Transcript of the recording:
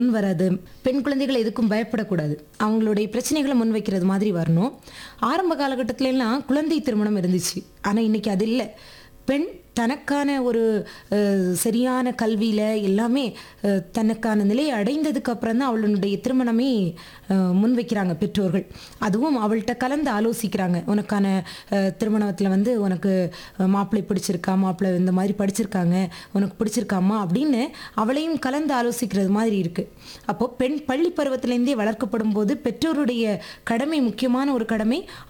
முன் வராது பெண் குழந்தைகள் எதுக்கும் பயப்படக்கூடாது அவங்களுடைய பிரச்சனைகளை முன் வைக்கிறது மாதிரி வரணும் ஆரம்ப காலகட்டத்துல எல்லாம் குழந்தை திருமணம் இருந்துச்சு ஆனால் இன்னைக்கு அது இல்லை பெண் தனக்கான ஒரு அஹ், சரியான கல்வியில் எல்லாமே அஹ், தனக்கான நிலையை அடைந்ததுக்கு அப்புறம் தான் அவளுடைய திருமணமே அஹ், முன்வைக்கிறாங்க பெற்றோர்கள் அதுவும் அவள்கிட்ட கலந்து ஆலோசிக்கிறாங்க உனக்கான திருமணத்தில் வந்து உனக்கு அஹ், மாப்பிள்ளை பிடிச்சிருக்கா மாப்பிள்ளை இந்த மாதிரி படிச்சிருக்காங்க உனக்கு பிடிச்சிருக்காமா அப்படின்னு அவளையும் கலந்து ஆலோசிக்கிறது மாதிரி இருக்கு அப்போ பெண் பள்ளி பருவத்திலேருந்தே வளர்க்கப்படும் போது பெற்றோருடைய கடமை முக்கியமான ஒரு கடமை